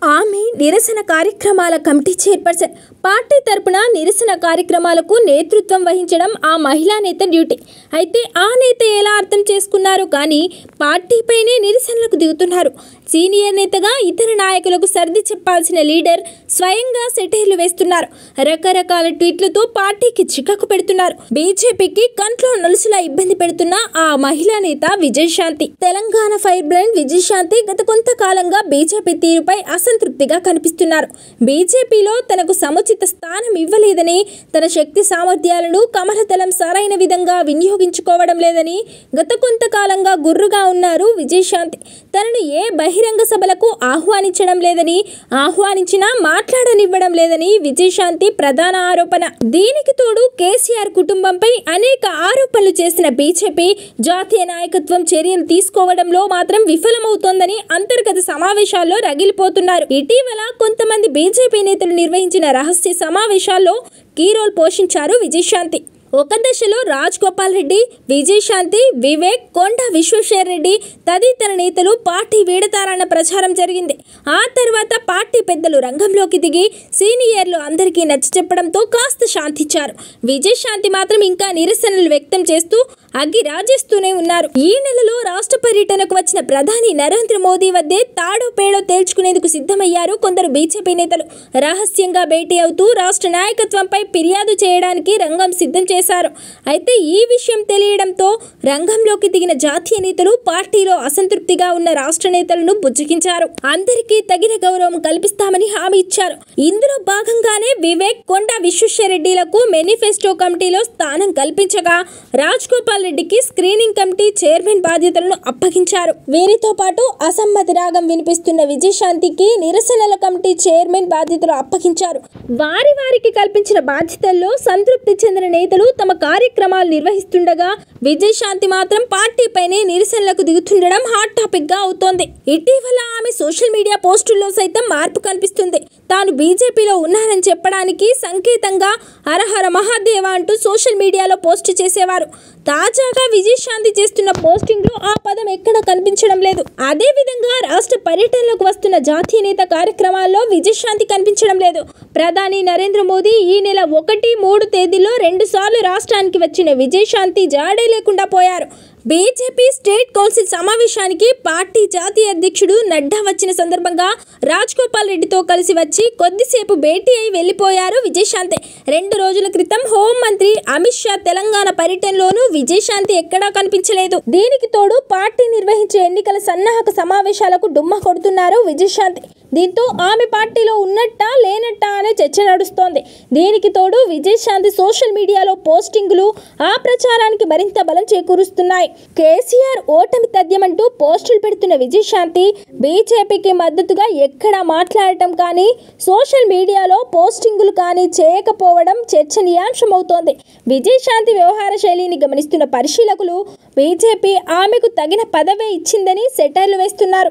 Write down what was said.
ఆమె నిరసన కార్యక్రమాల కమిటీ చైర్పర్సన్ పార్టీ తరపున నిరసన కార్యక్రమాలకు నేతృత్వం వహించడం ఆ మహిళా నేత డ్యూటీ అయితే ఆ నేత ఎలా అర్థం చేసుకున్నారు కానీ పార్టీపైనే నిరసనలకు దిగుతున్నారు సీనియర్ నేతగా ఇతర నాయకులకు సర్ది చెప్పాల్సిన లీడర్ స్వయంగా సెటైర్లు వేస్తున్నారు రకరకాల ట్వీట్లతో పార్టీకి చికాకు పెడుతున్నారు బీజేపీకి కంట్లో నలుసులా ఇబ్బంది పెడుతున్న ఆ మహిళా నేత విజయశాంతి తెలంగాణ ఫైర్ బ్రాండ్ విజయశాంతి గత కొంతకాలంగా బీజేపీ తీరుపై అసంతృప్తిగా కనిపిస్తున్నారు బీజేపీలో తనకు సముచిత స్థానం ఇవ్వలేదని తన శక్తి సామర్థ్యాలను కమలదళం సరైన విధంగా వినియోగించుకోవడం లేదని గత కొంతకాలంగా గుర్రుగా ఉన్నారు విజయశాంతి తనను ఏ బహిరంగ సభలకు ఆహ్వానించడం లేదని ఆహ్వానించినా మాట్లాడనివ్వడం లేదని విజయశాంతి ప్రధాన ఆరోపణ దీనికి తోడు కేసీఆర్ కుటుంబంపై అనేక ఆరోపణలు చేసిన బీజేపీ జాతీయ నాయకత్వం చర్యలు తీసుకోవడంలో మాత్రం విఫలమవుతోందని అంతర్గత సమావేశాల్లో రగిలిపోతున్నారు ఇటీవల కొంతమంది బీజేపీ నేతలు నిర్వహించిన రహస్య సమావేశాల్లో కీ రోల్ పోషించారు విజయశాంతి ఒక దశలో రాజ్ గోపాల్ రెడ్డి విజయశాంతి వివేక్ కొండ విశ్వేశ్వర్ రెడ్డి తదితర నేతలు పార్టీ వీడతారన్న ప్రచారం జరిగింది ఆ తర్వాత పార్టీ పెద్దలు రంగంలోకి దిగి సీనియర్లు అందరికీ నచ్చ చెప్పడంతో కాస్త శాంతించారు విజయశాంతి మాత్రం ఇంకా నిరసనలు వ్యక్తం చేస్తూ అగ్గి రాజేస్తూనే ఉన్నారు ఈ నెలలో రాష్ట్ర పర్యటనకు వచ్చిన ప్రధాని నరేంద్ర మోదీ వద్దే తాడో పేడో తేల్చుకునేందుకు సిద్ధమయ్యారు కొందరు బీజేపీ నేతలు రహస్యంగా భేటీ అవుతూ రాష్ట్ర నాయకత్వంపై ఫిర్యాదు చేయడానికి రంగం సిద్ధం చేశారు అయితే ఈ విషయం తెలియడంతో రంగంలోకి దిగిన జాతీయ నేతలు పార్టీలో అసంతృప్తిగా ఉన్న రాష్ట్ర నేతలను బుజ్జగించారు అందరికీ తగిన గౌరవం కల్పిస్తామని హామీ ఇచ్చారు ఇందులో భాగంగానే వివేక్ కొండ విశ్వేశ్వరరెడ్డిలకు మేనిఫెస్టో కమిటీలో స్థానం కల్పించగా రాజ్ గోపాల్ రెడ్డికి స్క్రీనింగ్ కమిటీ చైర్మన్ బాధ్యతలను అప్పగించారు వీరితో పాటు అసమ్మతి రాగం వినిపిస్తున్న విజయశాంతికి నిరసనల కమిటీ చైర్మన్ బాధ్యతలు అప్పగించారు వారి వారికి కల్పించిన బాధ్యతల్లో సంతృప్తి చెందిన నేతలు తమ కార్యక్రమాలు నిర్వహిస్తుండగా విజయశాంతి మాత్రం పార్టీపైనే నిరసనలకు దిగుతుండడం హాట్ టాపిక్ గా అవుతోంది ఇటీవల ఆమె సోషల్ మీడియా పోస్టుల్లో సైతం మార్పు కనిపిస్తుంది తాను బీజేపీలో ఉన్నానని చెప్పడానికి సంకేతంగా హరహర మహాదేవ అంటూ సోషల్ మీడియాలో పోస్ట్ చేసేవారు తాజాగా విజయశాంతి చేస్తున్న పోస్టింగ్లో ఆ పదం ఎక్కడ కనిపించడం లేదు అదే విధంగా రాష్ట్ర పర్యటనలకు వస్తున్న జాతీయ నేత కార్యక్రమాల్లో విజయశాంతి కనిపించడం లేదు ప్రధాని నరేంద్ర మోదీ ఈ నెల ఒకటి మూడు తేదీలో రెండు సార్లు రాష్ట్రానికి వచ్చిన విజయశాంతి జాడే లేకుండా పోయారు బీజేపీ స్టేట్ కౌన్సిల్ సమావేశానికి పార్టీ జాతీయ అధ్యక్షుడు నడ్డా వచ్చిన సందర్భంగా రాజ్ గోపాల్ రెడ్డితో కలిసి వచ్చి కొద్దిసేపు భేటీ అయి వెళ్లిపోయారు విజయశాంతి రెండు రోజుల క్రితం హోంమంత్రి అమిత్ షా తెలంగాణ పర్యటనలోనూ విజయశాంతి ఎక్కడా కనిపించలేదు దీనికి తోడు పార్టీ నిర్వహించే ఎన్నికల సన్నాహక సమావేశాలకు డుమ్మా కొడుతున్నారు విజయశాంతి దీంతో ఆమె పార్టీలో ఉన్నట్టా లేనట్టా అనే చర్చ నడుస్తోంది దీనికి తోడు విజయశాంతి సోషల్ మీడియాలో పోస్టింగులు ఆ ప్రచారానికి మరింత బలం చేకూరుస్తున్నాయి కేసీఆర్ ఓటమి తథ్యమంటూ పోస్టులు పెడుతున్న విజయశాంతి బీజేపీకి మద్దతుగా ఎక్కడా మాట్లాడటం కానీ సోషల్ మీడియాలో పోస్టింగులు కానీ చేయకపోవడం చర్చనీయాంశమవుతోంది విజయశాంతి వ్యవహార శైలిని గమనిస్తున్న పరిశీలకులు బీజేపీ ఆమెకు తగిన పదవే ఇచ్చిందని సెటైర్లు వేస్తున్నారు